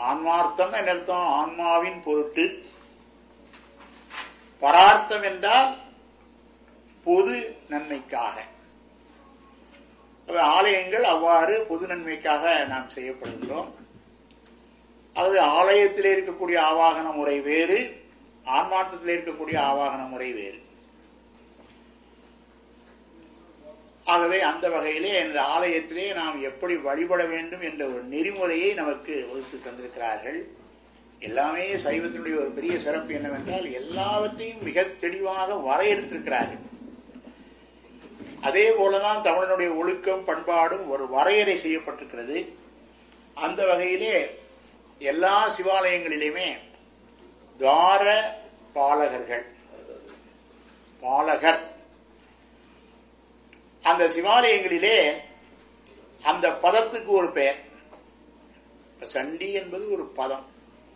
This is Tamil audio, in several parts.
ஆன்மார்த்தம் என்ன அர்த்தம் ஆன்மாவின் பொருட்டு பரார்த்தம் என்றால் பொது நன்மைக்காக ஆலயங்கள் அவ்வாறு பொது நன்மைக்காக நாம் செய்யப்படுகின்றோம் அதாவது ஆலயத்தில் இருக்கக்கூடிய ஆவாகன முறை வேறு ஆன்மார்த்தத்தில் இருக்கக்கூடிய ஆவாகன முறை வேறு ஆகவே அந்த வகையிலே இந்த ஆலயத்திலே நாம் எப்படி வழிபட வேண்டும் என்ற ஒரு நெறிமுறையை நமக்கு வகுத்து தந்திருக்கிறார்கள் எல்லாமே சைவத்தினுடைய ஒரு பெரிய சிறப்பு என்னவென்றால் எல்லாவற்றையும் மிக தெளிவாக வரையறுத்திருக்கிறார்கள் அதே போலதான் தமிழனுடைய ஒழுக்கம் பண்பாடும் ஒரு வரையறை செய்யப்பட்டிருக்கிறது அந்த வகையிலே எல்லா சிவாலயங்களிலுமே துவார பாலகர்கள் பாலகர் அந்த சிவாலயங்களிலே அந்த பதத்துக்கு ஒரு பெயர் சண்டி என்பது ஒரு பதம்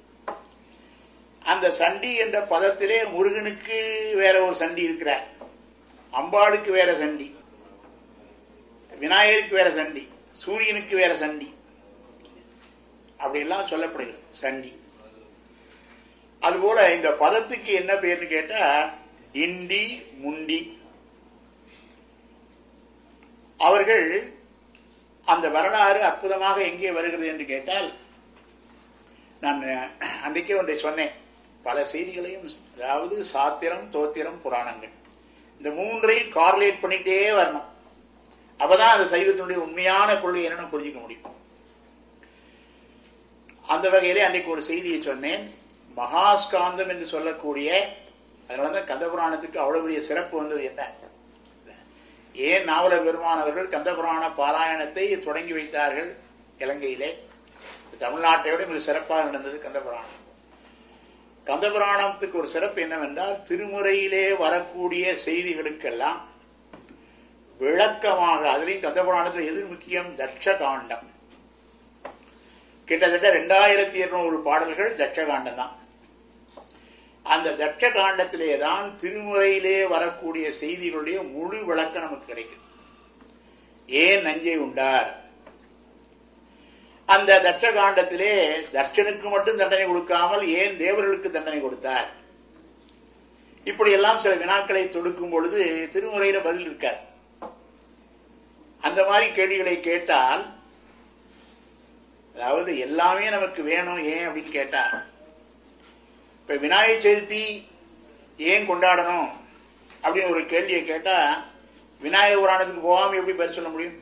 அந்த சண்டி என்ற பதத்திலே முருகனுக்கு வேற ஒரு சண்டி இருக்கிறார் அம்பாளுக்கு வேற சண்டி விநாயகருக்கு வேற சண்டி சூரியனுக்கு வேற சண்டி அப்படியெல்லாம் சொல்லப்படுகிறது சண்டி அதுபோல இந்த பதத்துக்கு என்ன பேர்னு கேட்டா இண்டி முண்டி அவர்கள் அந்த வரலாறு அற்புதமாக எங்கே வருகிறது என்று கேட்டால் நான் அன்றைக்கே ஒன்றை சொன்னேன் பல செய்திகளையும் அதாவது சாத்திரம் தோத்திரம் புராணங்கள் இந்த மூன்றையும் கார்லேட் பண்ணிட்டே வரணும் அப்பதான் அந்த சைவத்தினுடைய உண்மையான கொள்கை என்னன்னு புரிஞ்சுக்க முடியும் அந்த வகையிலே அன்றைக்கு ஒரு செய்தியை சொன்னேன் மகாஸ்காந்தம் என்று சொல்லக்கூடிய அதனாலதான் கந்தபுராணத்துக்கு அவ்வளவு பெரிய சிறப்பு வந்தது என்ன ஏன் நாவலர் பெருமானவர்கள் கந்தபுராண பாராயணத்தை தொடங்கி வைத்தார்கள் இலங்கையிலே தமிழ்நாட்டை விட மிக சிறப்பாக நடந்தது கந்தபுராணம் கந்தபுராணத்துக்கு ஒரு சிறப்பு என்னவென்றால் திருமுறையிலே வரக்கூடிய செய்திகளுக்கெல்லாம் விளக்கமாக அதுலேயும் கந்தபுராணத்தில் எது முக்கியம் தட்ச காண்டம் கிட்டத்தட்ட ரெண்டாயிரத்தி இருநூறு பாடல்கள் தட்ச காண்டம் தான் அந்த தட்ச காண்டத்திலே தான் திருமுறையிலே வரக்கூடிய செய்திகளுடைய முழு விளக்கம் நமக்கு கிடைக்கும் ஏன் நஞ்சை உண்டார் அந்த தட்ச காண்டத்திலே தட்சனுக்கு மட்டும் தண்டனை கொடுக்காமல் ஏன் தேவர்களுக்கு தண்டனை கொடுத்தார் இப்படி எல்லாம் சில வினாக்களை தொடுக்கும் பொழுது திருமுறையில பதில் இருக்கார் அந்த மாதிரி கேள்விகளை கேட்டால் அதாவது எல்லாமே நமக்கு வேணும் ஏன் அப்படின்னு கேட்டா இப்ப விநாயகர் சதுர்த்தி ஏன் கொண்டாடணும் அப்படின்னு ஒரு கேள்வியை கேட்டா விநாயகர் புராணத்துக்கு போகாம எப்படி பதில் சொல்ல முடியும்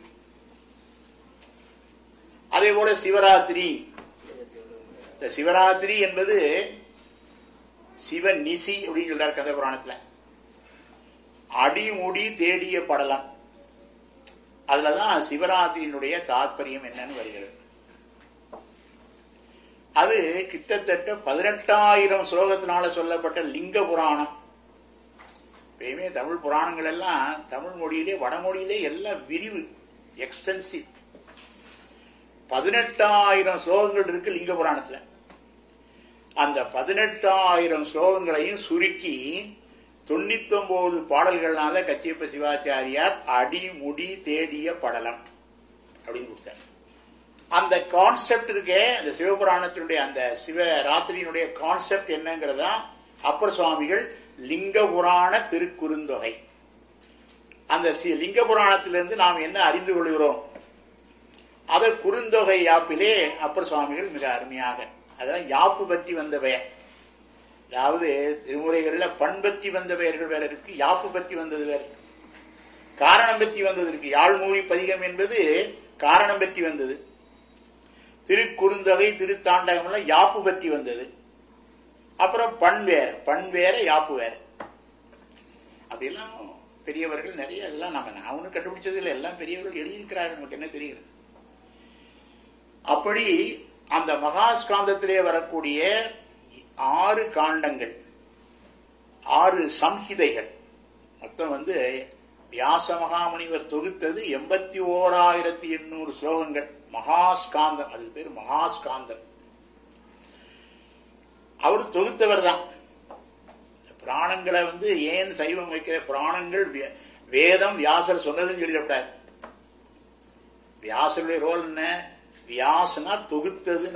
அதே போல சிவராத்திரி இந்த சிவராத்திரி என்பது சிவ நிசி அப்படின்னு சொல்றாரு கதை புராணத்துல அடிமுடி தேடிய படலம் அதுலதான் சிவராத்திரியினுடைய தாற்பயம் என்னன்னு வருகிறது அது கிட்டத்தட்ட பதினெட்டாயிரம் ஸ்லோகத்தினால சொல்லப்பட்ட லிங்க புராணம் எப்பயுமே தமிழ் புராணங்கள் எல்லாம் தமிழ் மொழியிலே வடமொழியிலே எல்லாம் விரிவு எக்ஸ்டென்சிவ் பதினெட்டாயிரம் ஸ்லோகங்கள் இருக்கு லிங்க புராணத்துல அந்த பதினெட்டாயிரம் ஸ்லோகங்களையும் சுருக்கி தொண்ணூத்தி ஒன்பது பாடல்கள்னால கச்சியப்ப சிவாச்சாரியார் அடிமுடி தேடிய படலம் அப்படின்னு கொடுத்தார் அந்த கான்செப்ட் இருக்கே அந்த சிவபுராணத்தினுடைய அந்த சிவராத்திரியினுடைய கான்செப்ட் என்னங்கிறதா அப்பர் சுவாமிகள் லிங்க புராண திருக்குறுந்தொகை அந்த லிங்க புராணத்திலிருந்து நாம் என்ன அறிந்து கொள்கிறோம் அதை குறுந்தொகை யாப்பிலே அப்பர் சுவாமிகள் மிக அருமையாக அதான் யாப்பு பற்றி வந்த பெயர் அதாவது திருமுறைகள்ல பண்பற்றி வந்த பெயர்கள் வேற இருக்கு யாப்பு பற்றி வந்தது வேற காரணம் பற்றி வந்தது இருக்கு யாழ்மூழி பதிகம் என்பது காரணம் பற்றி வந்தது திருக்குறுந்தொகை திருத்தாண்டகம் எல்லாம் யாப்பு பற்றி வந்தது அப்புறம் பண் வேற பண் வேற யாப்பு வேற அப்படிலாம் பெரியவர்கள் நிறைய எல்லாம் நம்ம நான் ஒன்றும் கண்டுபிடிச்சது இல்லை எல்லாம் பெரியவர்கள் எழுதியிருக்கிறார்கள் நமக்கு என்ன தெரியுது அப்படி அந்த மகாஸ்காந்தத்திலே வரக்கூடிய ஆறு காண்டங்கள் ஆறு சம்ஹிதைகள் மொத்தம் வந்து வியாச மகாமுனிவர் தொகுத்தது எண்பத்தி ஓராயிரத்தி எண்ணூறு ஸ்லோகங்கள் மகாஸ்காந்தம் அது பேர் மகாஸ்காந்தம் அவர் தொகுத்தவர் தான் புராணங்களை வந்து ஏன் சைவம் வைக்கிற புராணங்கள் வேதம் வியாசர் சொன்னதுன்னு சொல்லிடக்கூடாது வியாசருடைய ரோல் என்ன வியாசனா தொகுத்தது